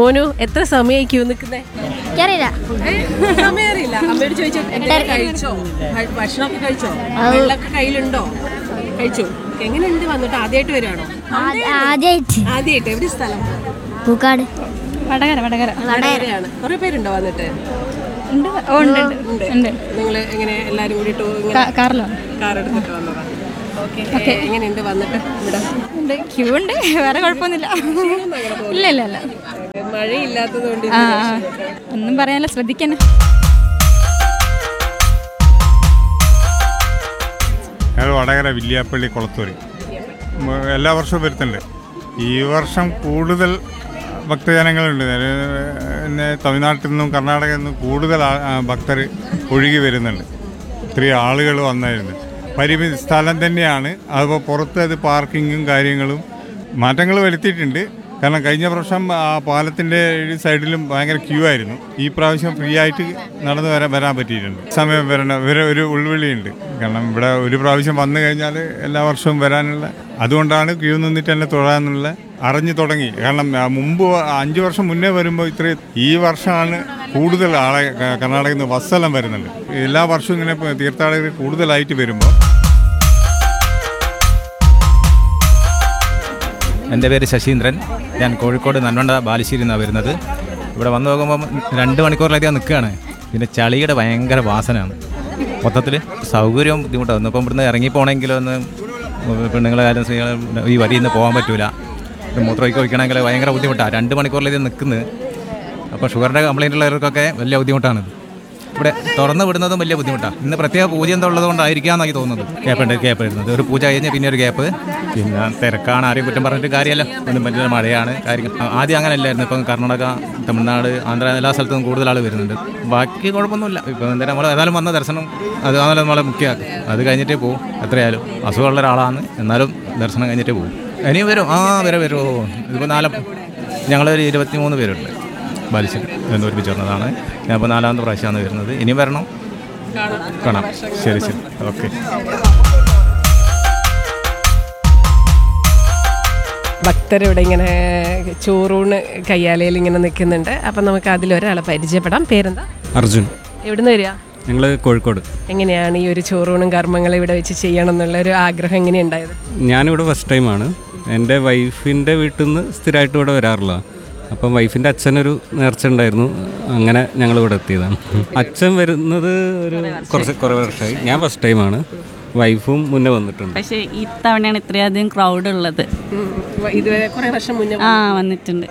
മോനു എത്ര സമയമായി ക്യൂ നിൽക്കുന്നേ എനിക്കറിയില്ല സമയം അറിയില്ല അമ്മയോട് ചോദിച്ചോ എന്തെങ്കിലും കഴിച്ചോ ഭ- ഭക്ഷണമൊക്കെ കഴിച്ചോ വെള്ളമൊക്കെ കയ്യിലുണ്ടോ കഴിച്ചു എങ്ങനെയുണ്ട് വന്നിട്ട് ആദ്യമായിട്ട് വരികയാണോ ആദ്യമായിട്ട് ആദ്യമായിട്ട് എവിടെ സ്ഥലം പൂക്കാട് വടകര വടകര വടകരയാണ് കുറെ പേരുണ്ടോ വന്നിട്ട് ഉണ്ട് ഓ ഉണ്ട് ഉണ്ട് ഉണ്ട് ഉണ്ട് നിങ്ങൾ എങ്ങനെ എല്ലാരും കൂടിയിട്ട് ഇങ്ങനെ കാ- കാറിലാണ് കാർ എടുത്തിട്ട് വന്നതാ ഓക്കെ എങ്ങനെയുണ്ട് വന്നിട്ട് ഇവിടെ ഉണ്ട് ക്യൂ ഉണ്ട് വേറെ കുഴപ്പമൊന്നുമില്ല ഇല്ല ഇല്ല ഇല്ല മഴയില്ലാത്തത് കൊണ്ട് ആ ആ. ഒന്നും പറയാനില്ല ശ്രദ്ധിക്കാൻ ഞങ്ങൾ വടകര വില്യാപ്പള്ളി കുളത്തൂര് മ- എല്ലാ വർഷവും വരുത്തുന്നുണ്ട് ഈ വർഷം കൂടുതൽ ഭക്തജനങ്ങളുണ്ട് അത് പിന്നെ തമിഴ്നാട്ടിൽ നിന്നും കർണാടകയിൽ നിന്നും കൂടുതൽ ഭക്തർ ഒഴുകി വരുന്നുണ്ട് ഇത്രയും ആളുകൾ വന്നായിരുന്നു പരിമിതി സ്ഥലം തന്നെയാണ് അതുപോലെ പുറത്ത് അത് പാർക്കിങ്ങും കാര്യങ്ങളും മാറ്റങ്ങൾ വരുത്തിയിട്ടുണ്ട് കാരണം കഴിഞ്ഞ പ്രാവശ്യം ആ പാലത്തിൻ്റെ സൈഡിലും ഭയങ്കര ക്യൂ ആയിരുന്നു ഈ പ്രാവശ്യം ഫ്രീ ആയിട്ട് നടന്നു വരാൻ വരാൻ പറ്റിയിട്ടുണ്ട് സമയം വരണ ഇവരെ ഒരു ഉൾവിളിയുണ്ട് കാരണം ഇവിടെ ഒരു പ്രാവശ്യം വന്നു കഴിഞ്ഞാൽ എല്ലാ വർഷവും വരാനുള്ള അതുകൊണ്ടാണ് ക്യൂ നിന്നിട്ട് തന്നെ തൊഴാന്നുള്ള അറിഞ്ഞു തുടങ്ങി കാരണം ആ, മുമ്പ് അഞ്ച് വർഷം മുന്നേ വരുമ്പോൾ ഇത്രയും ഈ വർഷമാണ് കൂടുതൽ ആളെ ക- കർണാടകയിൽ നിന്ന് ബസ്സെല്ലാം വരുന്നുണ്ട് എല്ലാ വർഷവും ഇങ്ങനെ ഇപ്പൊ തീർത്ഥാടകർ കൂടുതലായിട്ട് വരുമ്പോൾ എൻ്റെ പേര് ശശീന്ദ്രൻ ഞാൻ കോഴിക്കോട് നന്മണ്ട ബാലുശ്ശേരി നിന്നാണ് വരുന്നത് ഇവിടെ വന്നു നോക്കുമ്പോൾ രണ്ട് മണിക്കൂറിലധികം നിൽക്കുകയാണ് പിന്നെ ചളിയുടെ ഭയങ്കര വാസനയാണ് മൊത്തത്തിൽ സൗകര്യവും ബുദ്ധിമുട്ടാണ് ഇപ്പം ഇവിടുന്ന് ഇറങ്ങിപ്പോണെങ്കിൽ ഒന്ന് പെണ്ണുങ്ങളെ കാര്യം സ്ത്രീകളെ ഈ വരിയിൽ നിന്ന് പോകാൻ പറ്റൂല ഒരു മൂത്രമൊക്കെ ഒഴിക്കണമെങ്കിൽ ഭയങ്കര ബുദ്ധിമുട്ടാണ് രണ്ട് മണിക്കൂറിലധികം നിൽക്കുന്നത് അപ്പോൾ ഷുഗറിൻ്റെ കംപ്ലൈൻ്റ് ഉള്ളവർക്കൊക്കെ വലിയ ബുദ്ധിമുട്ടാണിത് ഇവിടെ തുറന്നു വിടുന്നതും വലിയ ബുദ്ധിമുട്ടാണ് ഇന്ന് പ്രത്യേക പൂജ എന്തോ ഉള്ളത് കൊണ്ടായിരിക്കാം എന്നാണ് തോന്നുന്നത് ഗ്യാപ്പ് ഉണ്ട് ഗ്യാപ്പ് വരുന്നത് ഒരു പൂജ കഴിഞ്ഞ് പിന്നെ ഒരു ഗ്യാപ്പ് പിന്നെ തിരക്കാണ് ആരെയും കുറ്റം പറഞ്ഞിട്ട് കാര്യമല്ല ഒന്നും പറ്റില്ല മഴയാണ് കാര്യങ്ങൾ ആ, ആദ്യം അങ്ങനെ അല്ലായിരുന്നു ഇപ്പം കർണാടക തമിഴ്നാട് ആന്ധ്ര എല്ലാ സ്ഥലത്തും കൂടുതൽ ആൾ വരുന്നുണ്ട് ബാക്കി കുഴപ്പമൊന്നുമില്ല ഇപ്പം എന്തായാലും നമ്മൾ ഏതായാലും വന്ന ദർശനം അത് ആണല്ലോ നമ്മളെ മുഖ്യമാക്കും അത് കഴിഞ്ഞിട്ടേ പോകും എത്രയായാലും അസുഖമുള്ള ഒരാളാണ് എന്നാലും ദർശനം കഴിഞ്ഞിട്ടേ പോകും ഇനിയും വരും ആ വരെ വരുമോ ഇതിപ്പോൾ നാല് ഞങ്ങളൊരു ഇരുപത്തി മൂന്ന് പേരുണ്ട് ബാലിശ്ശേരി എന്ന് ഒരുമിച്ച് വരുന്നതാണ് ഞാൻ ഇപ്പോൾ നാലാമത്തെ പ്രാവശ്യമാണ് വരുന്നത് ഇനിയും വരണം കാണാം ശരി ശരി ഓക്കെ ഭക്തർ ഇവിടെ ഇങ്ങനെ ചോറൂണ് കയ്യാലയിൽ ഇങ്ങനെ നിൽക്കുന്നുണ്ട് അപ്പം നമുക്ക് അതിലൊരാളെ പരിചയപ്പെടാം പേരെന്താ അർജുൻ എവിടുന്ന് വരിക ഞങ്ങൾ കോഴിക്കോട് എങ്ങനെയാണ് ഈ ഒരു ചോറൂണും കർമ്മങ്ങളും ഇവിടെ വെച്ച് ചെയ്യണം എന്നുള്ള ഒരു ആഗ്രഹം എങ്ങനെയുണ്ടായത് ഞാനിവിടെ ഫസ്റ്റ് ടൈമാണ് എൻ്റെ വൈഫിൻ്റെ വീട്ടിൽ നിന്ന് സ്ഥിരമായിട്ട് ഇവിടെ വരാറില്ല അപ്പം വൈഫിൻ്റെ അച്ഛനൊരു നേർച്ച ഉണ്ടായിരുന്നു അങ്ങനെ ഞങ്ങൾ ഇവിടെ എത്തിയതാണ് അച്ഛൻ വരുന്നത് ഒരു കുറച്ച് കുറേ വർഷമായി ഞാൻ ഫസ്റ്റ് ടൈമാണ് വൈഫും മുന്നേ വന്നിട്ടുണ്ട് പക്ഷേ ഇത്തവണയാണ് ഇത്രയധികം ക്രൗഡ് ഉള്ളത് ഇതുവരെ കുറെ വർഷം മുന്നേ ആ വന്നിട്ടുണ്ട്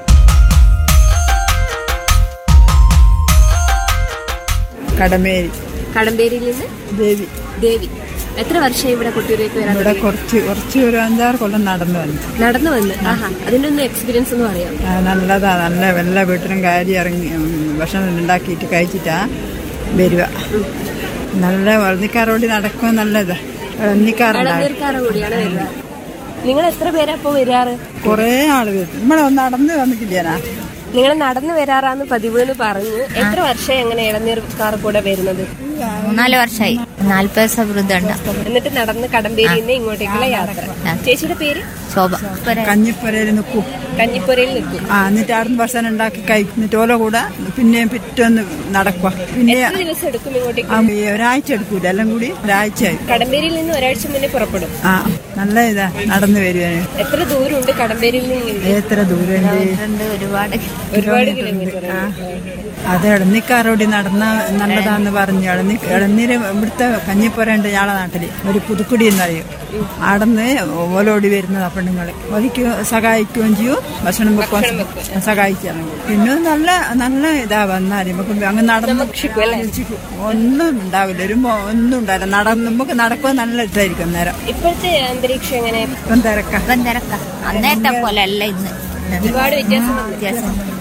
കടമേരി കടമ്പേരിയിൽ നിന്ന് ദേവി ദേവി എത്ര വർഷം ഇവിടെ കൊട്ടിയൂരേക്ക് വരാൻ ഇവിടെ കുറച്ച് കുറച്ച് ഒരു അഞ്ചാറ് കൊല്ലം നടന്നു വന്നു നടന്നു വന്ന് ആഹാ അതിന്റെ ഒന്ന് എക്സ്പീരിയൻസ് ഒന്ന് പറയാം ആ, നല്ലതാ നല്ല എല്ലാ വീട്ടിലും കാരി ഇറങ്ങി ഉം, ഭക്ഷണം ഉണ്ടാക്കിയിട്ട് കഴിച്ചിട്ടാ വരിക നല്ല വളർന്നിക്കാറോടി നടക്കുക നല്ലതാ വളർന്നിക്കാറുണ്ടാവും ഇളനീർക്കാറ് കൂടിയാണ് വരുന്നത് നിങ്ങൾ എത്ര പേരാ ഇപ്പൊ വരാറ് കുറേ ആള് വരും നമ്മളെ നടന്ന് വന്നിട്ടില്ലേനാ നിങ്ങൾ നടന്നു വരാറാന്ന് പതിവ് എന്ന് പറഞ്ഞു എത്ര വർഷം എങ്ങനെ ഇളനീർക്കാർ കൂടെ വരുന്നത് മൂന്നാല് വർഷമായി നാല്പത് ദിവസം വൃദ്ധമുണ്ട് എന്നിട്ട് നടന്ന് കടമ്പേരിയിൽ നിന്ന് ഇങ്ങോട്ടേക്കുള്ള യാത്ര ചേച്ചിയുടെ പേര് ശോഭ കഞ്ഞിപ്പുരയിൽ നിൽക്കും കഞ്ഞിപ്പുരയിൽ നിൽക്കും ആ എന്നിട്ട് അവിടുന്ന് ഭക്ഷണം ഉണ്ടാക്കി കഴിക്കുന്നിട്ട് ഓല കൂടെ പിന്നെയും പിറ്റൊന്ന് നടക്കുക പിന്നെ എത്ര ദിവസം എടുക്കും ഇങ്ങോട്ടേക്ക് ആ, ഒരാഴ്ച എടുക്കൂല എല്ലാം കൂടി ഒരാഴ്ചയായി കടമ്പേരിയിൽ നിന്ന് ഒരാഴ്ച മുന്നേ പുറപ്പെടും ആ നല്ല ഇതാ നടന്നു വരുവാന് എത്ര ദൂരമുണ്ട് കടമ്പേരിയിൽ നിന്ന് ഇങ്ങോട്ട്? എത്ര ദൂരമുണ്ട് ഉണ്ട് ഒരുപാട് ഒരുപാട് കിലോമീറ്റർ അത് ഇളന്നിക്കാറോടി നടന്ന നല്ലതാന്ന് പറഞ്ഞു ഇളന്നി ഇളനീര് ഇവിടുത്തെ കഞ്ഞിപ്പുരണ്ട് ഞങ്ങളെ നാട്ടില് ഒരു പുതുക്കുടി എന്നറിയും ആടന്ന് ഓലോടി വരുന്നതാ പെണ്ണുങ്ങള് ഒലിക്ക് സഹായിക്കുകയും ചെയ്യും ഭക്ഷണം വെക്കാൻ സഹായിച്ചാണ് പിന്നെ നല്ല നല്ല ഇതാ വന്നാല് നമുക്ക് അങ്ങ് നടന്ന് ഭക്ഷിക്കും. ഒന്നും ഉണ്ടാവില്ല ഒരു മോ- ഒന്നും ഉണ്ടാവില്ല നടന്ന് നമുക്ക് നടക്കുക നല്ല ഇതായിരിക്കും നേരം ഇപ്പോഴത്തെ അന്തരീക്ഷം എങ്ങനെ ഇപ്പം തിരക്കാം ഇപ്പം തിരക്ക അന്നേരത്തെ പോലെ അല്ല ഇന്ന് ഒരുപാട് വ്യത്യാസം വന്നു. വ്യത്യാസം